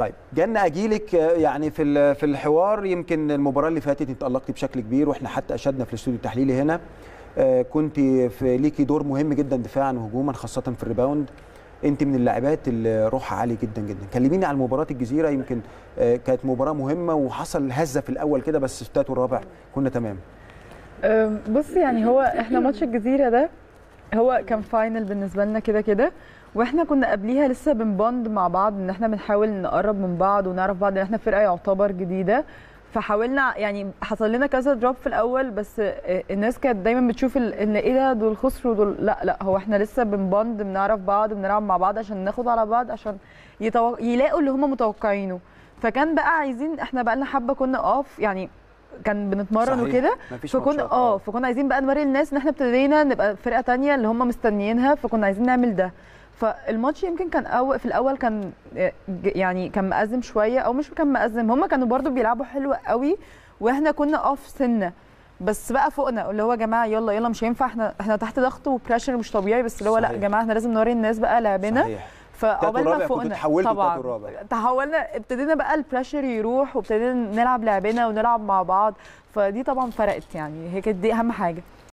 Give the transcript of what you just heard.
طيب جنة اجيلك آه، يعني في ال- في الحوار يمكن المباراه اللي فاتت انت تالقتي بشكل كبير واحنا حتى اشدنا في الاستوديو التحليلي هنا كنت في ليكي دور مهم جدا دفاعا وهجوما خاصه في الريباوند انت من اللاعبات اللي روحها عالي جدا جدا كلميني عن مباراه الجزيره يمكن آه، كانت مباراه مهمه وحصل هزه في الاول كده بس في الثالث والرابع كنا تمام أم، بص يعني هو احنا ماتش الجزيره ده هو كان فاينل بالنسبه لنا كده كده واحنا كنا قبليها لسه بنبوند مع بعض ان احنا بنحاول نقرب من بعض ونعرف بعض ان احنا فرقه يعتبر جديده فحاولنا يعني حصل لنا كذا دروب في الاول بس آه، الناس كانت دايما بتشوف ال- ان ايه ده دول خسروا دول لا لا هو احنا لسه بنبوند بنعرف بعض بنلعب مع بعض عشان ناخد على بعض عشان يتو... يلاقوا اللي هم متوقعينه فكان بقى عايزين احنا بقى لنا حبه كنا اوف يعني كان بنتمرن صحيح. وكده مفيش فكنا ماتشات، اه فكنا عايزين بقى نوري الناس ان احنا ابتدينا نبقى فرقه تانية اللي هم مستنيينها فكنا عايزين نعمل ده فالماتش يمكن كان أول في الاول كان آه، ج- يعني كان مأزم شويه او مش كان مأزم هم كانوا برضو بيلعبوا حلو قوي واحنا كنا اوف سنه بس بقى فوقنا اللي هو يا جماعه يلا يلا مش هينفع احنا احنا تحت ضغط وبريشر مش طبيعي بس اللي هو لا يا صحيح. جماعه احنا لازم نوري الناس بقى لعبنا صحيح فعقبال الرابع ما كنتوا فوقنا اتحولتوا طبعا التالت والرابع. تحولنا ابتدينا بقى البريشر يروح وابتدينا نلعب لعبنا ونلعب مع بعض فدي طبعا فرقت يعني هي كانت دي اهم حاجه